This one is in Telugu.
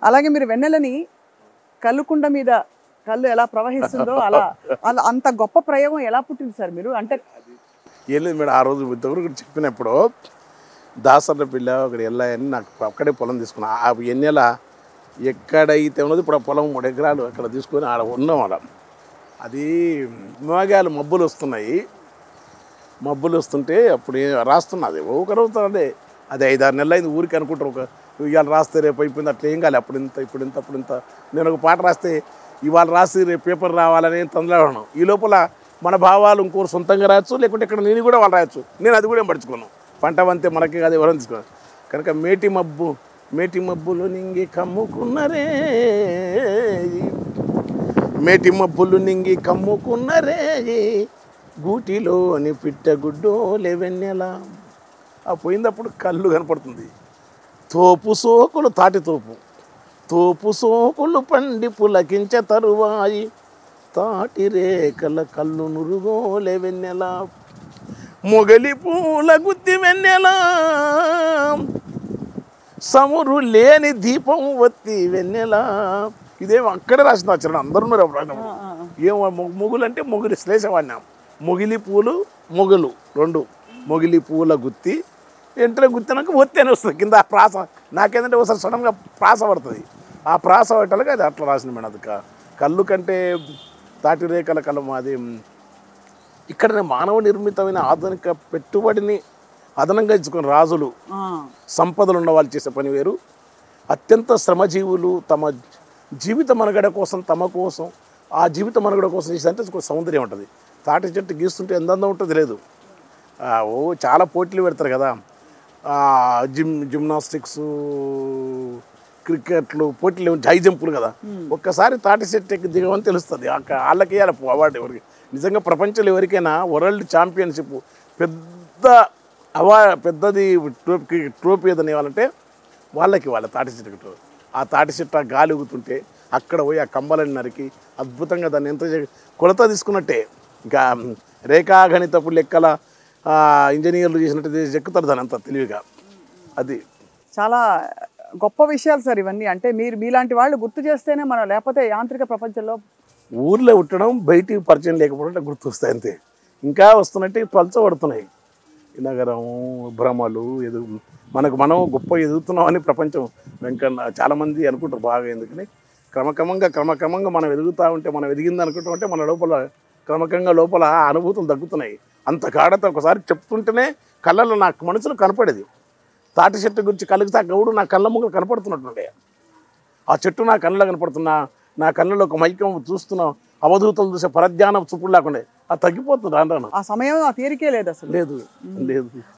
అలాగే మీరు వెన్నెలని కల్లుకుండ మీద కళ్ళు ఎలా ప్రవహిస్తుందో అలా అలా అంత గొప్ప ప్రయోగం ఎలా పుట్టింది సార్ మీరు అంటే ఏం లేదు మేడం ఆ రోజు ఇంతవరకు కూడా చెప్పినప్పుడు దాసర్ల పిల్ల ఒకటి వెళ్ళాయని నాకు అక్కడే పొలం తీసుకున్నా ఆ ఎన్నెల ఎక్కడైతే ఉన్నది ఇప్పుడు ఆ పొలం మూడు ఎకరాలు అక్కడ తీసుకొని ఆడ ఉన్నాం అలా అది మేఘాలు మబ్బులు వస్తున్నాయి మబ్బులు వస్తుంటే అప్పుడు ఏ- రాస్తున్నది ఒకరవుతుంది అది ఐదారు నెలలు అయింది ఊరికి అనుకుంటారు ఒక ఇవాళ రాస్తే రేపు అయిపోయింది అట్లా ఏం కాలే అప్పుడు ఇంత ఇప్పుడు ఇంత అప్పుడు ఇంత నేను ఒక పాట రాస్తే ఇవాళ రాసి రేపు పేపర్ రావాలని తొందరగా ఈ లోపల మన భావాలు ఇంకోరు సొంతంగా రాయొచ్చు లేకుంటే ఇక్కడ నేను కూడా వాళ్ళు రాయొచ్చు నేను అది కూడా ఏం పడుచుకోను పంట వంతే మనకి కాదు ఎవరైనా తీసుకోను కనుక మేటి మబ్బు మేటి మబ్బులు నింగి కమ్ముకున్నరే మేటి మబ్బులు నింగి కమ్ముకున్నరే గూటిలోని పిట్టగుడ్డో లేవెన్నెలా ఆ పోయినప్పుడు కళ్ళు కనపడుతుంది తోపు సోకులు తాటి తోపు తోపు సోకులు పండి పులకించ తరువాయి తాటి రేఖల కళ్ళు నురుగోలే వెన్నెల మొగలి పూల గుత్తి వెన్నెల సమురు లేని దీపం వత్తి వెన్నెల ఇదేం అక్కడే రాసిన చరణం అందరూ ఉన్నారు అప్పుడు రాసినప్పుడు. ఏం మొ- మొగులు అంటే మొగులి శ్లేష వాడినాం మొగిలి పూలు మొగలు రెండు మొగిలి పూల గుత్తి ఎంటనే గుత్తినాక ఒత్తి అని వస్తుంది కింద ఆ ప్రాస నాకేంటంటే ఒకసారి సడన్గా ప్రాస పడుతుంది ఆ ప్రాస పట్టాలకి అది అట్లా రాసిన మేడం అది క- కళ్ళు కంటే తాటి రేఖల కళ్ళు మాది ఇక్కడ మానవ నిర్మితమైన ఆధునిక పెట్టుబడిని అదనంగా ఇచ్చుకున్న రాజులు ఆ, సంపదలు ఉన్న వాళ్ళు చేసే పని వేరు అత్యంత శ్రమజీవులు తమ జీవిత మనుగడ కోసం తమ కోసం ఆ జీవిత మనుగడ కోసం చేసేదంటే ఒక సౌందర్యం ఉంటుంది తాటి చెట్టు గీస్తుంటే ఎంత అందం ఉంటుంది లేదు ఆ, ఓ చాలా పోటీలు పెడతారు కదా ఆ, జిమ్ జిమ్నాస్టిక్స్ క్రికెట్లు పోటీలు హై జంపులు కదా ఒక్కసారి తాటి చెట్టు ఎక్కి దిగమని తెలుస్తుంది అక్క- వాళ్ళకి ఇవ్వాలి అవార్డు ఎవరికి నిజంగా ప్రపంచంలో ఎవరికైనా వరల్డ్ ఛాంపియన్షిప్ పెద్ద అవా పెద్దది ట్రోఫీ ట్రోఫీ ఏదని ఇవ్వాలంటే వాళ్ళకి వాళ్ళ తాటి చెట్టు ఆ తాటి చెట్టు ఆ గాలి ఊగుతుంటే అక్కడ పోయి ఆ కంబలని నరికి అద్భుతంగా దాన్ని ఎంత చే- కొలత తీసుకున్నట్టే ఇంకా రేఖాగణితపు లెక్కల ఆ, ఇంజనీర్లు చేసినట్టు చేసి ఎక్కుతారు దాని అంత తెలివిగా అది చాలా గొప్ప విషయాలు సార్ ఇవన్నీ అంటే మీరు మీలాంటి వాళ్ళు గుర్తు చేస్తేనే మనం లేకపోతే యాంత్రిక ప్రపంచంలో ఊర్లో ఉట్టడం బయటికి పరిచయం లేకపోవడం అంటే గుర్తొస్తాయి అంతే ఇంకా వస్తున్నట్టే పలచబడుతున్నాయి ఈ నగరం భ్రమలు ఎదు మనకు మనం గొప్ప ఎదుగుతున్నామని ప్రపంచం వెంకన్న చాలామంది అనుకుంటారు బాగా ఎందుకని క్రమక్రమంగా క్రమక్రమంగా మనం ఎదుగుతూ ఉంటే మనం ఎదిగింది అనుకుంటాం అంటే మన లోపల క్రమక్రమంగా లోపల ఆ అనుభూతులు తగ్గుతున్నాయి అంత కాడత ఒకసారి చెప్తుంటేనే కళ్ళలో నాకు మనసులో కనపడేది తాటి చెట్టు గురించి కలిగితే ఆ గౌడు నా కళ్ళ ముగ్గురు కనపడుతున్నట్టుండే ఆ చెట్టు నా కళ్ళలో కనపడుతున్నా నా కళ్ళలో ఒక మైకం చూస్తున్నా అవధూతలు చూసే పరధ్యానం చూపుడు లేకుండా అది తగ్గిపోతుంది రాను రాను ఆ సమయం ఆ తీరికే లేదు అసలు లేదు లేదు